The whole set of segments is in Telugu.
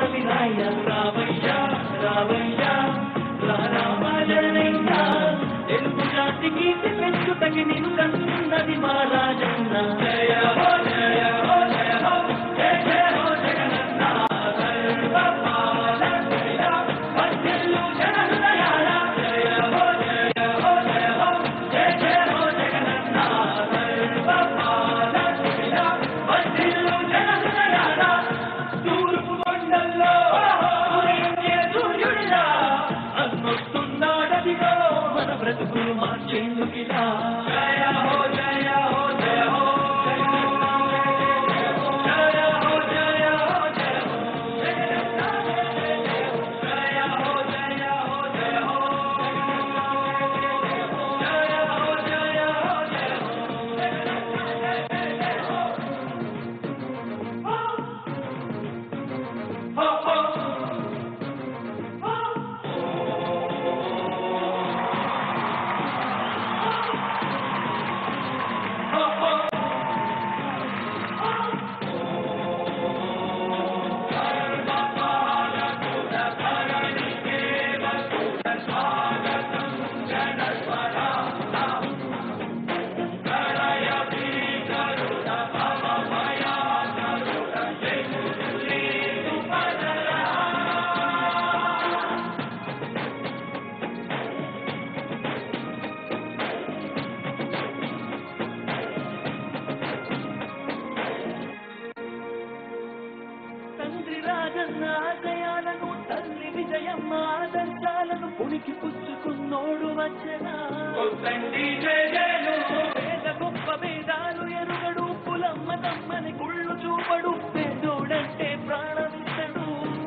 కన్నున్నవి రాయ రావయ్య రావయ్య రారామాజనయ్య తెలుగు జాతికి పెంచుటకి నేను కన్నున్నది మా రాజన్న జయ హో జయ హో జయ హో జయ జయ హో జగనన్న సర్వపాలనయ వర్ధిల్లు జనహృదయాల జయ హో జయ హో జయ హో జయ జయ హో జగనన్న సర్వపాలనయ వర్ధిల్లు జనహృదయాల తూర్పు కొండల్లో ఉదయించే సూర్యుడిలా అన్నొస్తున్నాడదిగో మన బ్రతుకులు మార్చేందుకిలా జయ హో జయ హో జయ హో జయ హో జయ హో జయ హో జయ హో జయ హో జయ హో జయ హో జయ హో జయ హో జయ హో హో హో తండ్రి రాజన్న ఆశయాలను తల్లి విజయమ్మ ఆదర్శాలను పుణికి పుచ్చుకున్నోడు వచ్చనా పేద గొప్ప భేదాలు ఎరుగడు పులమ్మ తమ్మని కుళ్ళు చూపడు పేదోడంటే ప్రాణమిస్తడు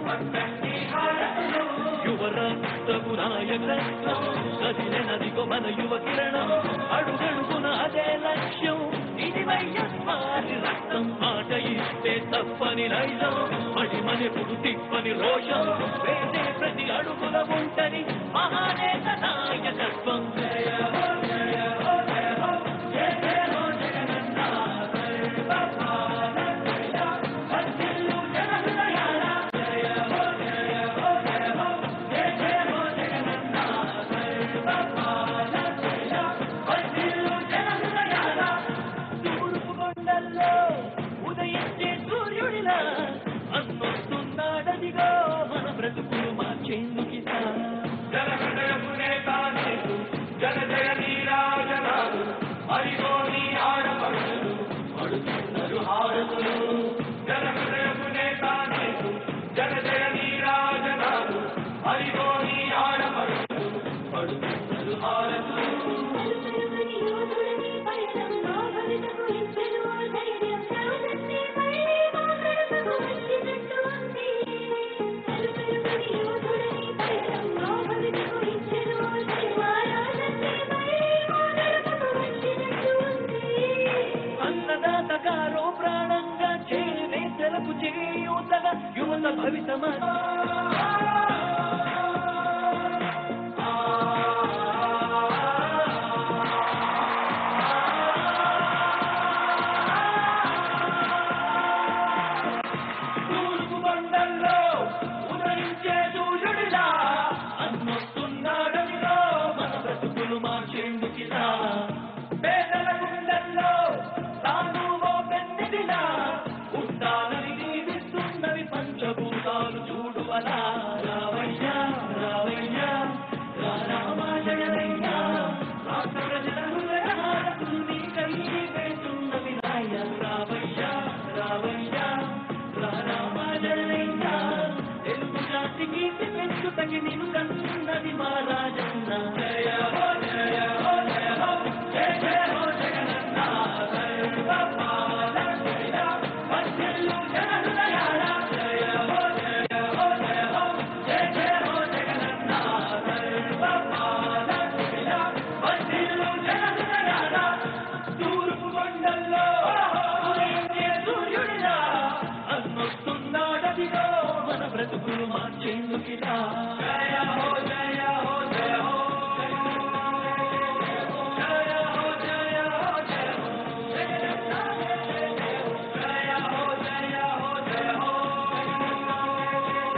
యువరక్తపు నాయకత్వం కదిలినదిగో మన యువ కిరణం అడుగడుగున అదే లక్ష్యం ఇది వయ్యస్వారి రక్తం మాట ఇస్తే తప్పని నైజం మడి మనెప్పుడు తిప్పని రోషం వేసే ప్రతి అడుగుల ఉంటని మహానేత నాయకత్వం జయ హో జయ హో జయ హో జయ జయ హో జగనన్న సర్వపాలనయ వర్ధిల్లు జనహృదయాల జయ హో జయ హో జయ హో జయ జయ హో జగనన్న సర్వపాలనయ వర్ధిల్లు జనహృదయాల తూర్పు కొండల్లో ఉదయించే సూర్యుడిలా అన్నొస్తున్నాడదిగో మన బ్రతుకులు మార్చేందుకిలా జన హృదయపు నేత నీకు జన జయ నీరాజనాలు అరిగో నీ ఆడపడులు పడుతున్నారు హారతులు జన హృదయపు నేత నీకు జన జయ నీరాజనాలు అరిగో నీ ఆడపడులు పడుతున్నారు హారతులు తలుపులుని యోధులని పయనంలో భవితకు ఇచ్చెను ధైర్యం రాజన్నే మళ్ళీ మా గడపకు వచ్చినట్టు ఉంది. తలుపులుని యోధులని పయనంలో భవితకు ఇచ్చెను ధైర్యం రాజన్నే మళ్ళీ మా గడపకు వచ్చినట్టు ఉంది. అన్నదాత గారో ప్రాణంగా చేనేతలకు చేయూతగా యువత భవితమా తూర్పు బండల్లో ఉదయించే సూర్యుడిలా అన్నొస్తున్నాడనిలో మన బ్రతుకులు మార్చేందుకిలా పేదల గుండెల్లో తాను ఓ పెన్నిదిలా ఉండాలని దీవిస్తున్నవి పంచభూతాలు చూడు అలా రావయ్య రావయ్య రామాజనయ్య రాష్ట్ర ప్రజల హృదయాలకు నీ కై వేస్తున్నవి నాయ రావయ్య రావయ్య రామాజనయ్య తెలుగు జాతికి పెంచుటకి నేను కన్నున్నది మా రాజన్న జయ హో జయ హో జయ హో జయ జయ హో జగనన్న సర్వపాలనయ వర్ధిల్లు జనహృదయాల జయ హో జయ హో జయ హో జయ జయ హో జగనన్న సర్వపాలనయ వర్ధిల్లు జనహృదయాల తూర్పు కొండల్లో ఉదయించే సూర్యుడిలా అన్నొస్తున్నాడదిగో మన బ్రతుకులు మార్చేందుకిలా జయ హో జయ హో జయ హో జయ హో జయ హో జయ హో జయ హో జయ హో జయ హో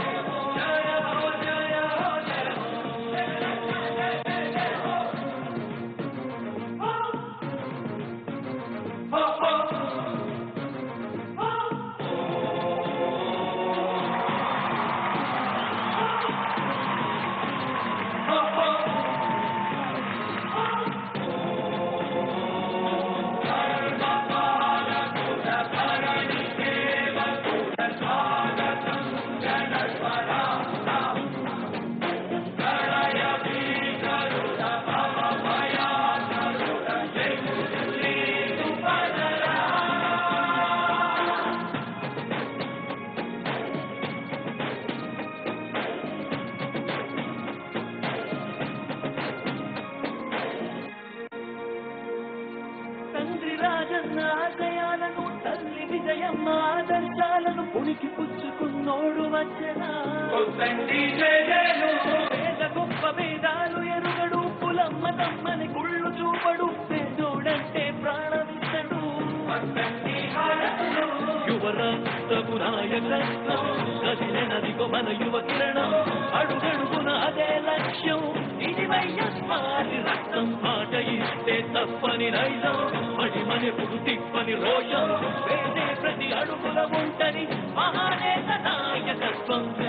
విజయం ఆదర్శాలను పుణికి పుచ్చుకున్నోడు వచ్చనా కొత్తండి జయలు పేద గొప్ప భేదాలు ఎరుగడు పులమ్మ తమ్మని గుళ్ళు చూపడు పేదోడంటే ప్రాణమిస్తడు కొత్తండి హారతులు యువరక్తపు నాయకత్వం కదిలినదిగో మన యువ కిరణం అడుగడుగున అదే లక్ష్యం ఇది వైఎస్ఆరి రక్తం మాట ఇస్తే తప్పని నైజం మడి మనెప్పుడు తిప్పని రోషం వేసే ప్రతి అడుగుల ఉంటని మహానేత నాయకత్వం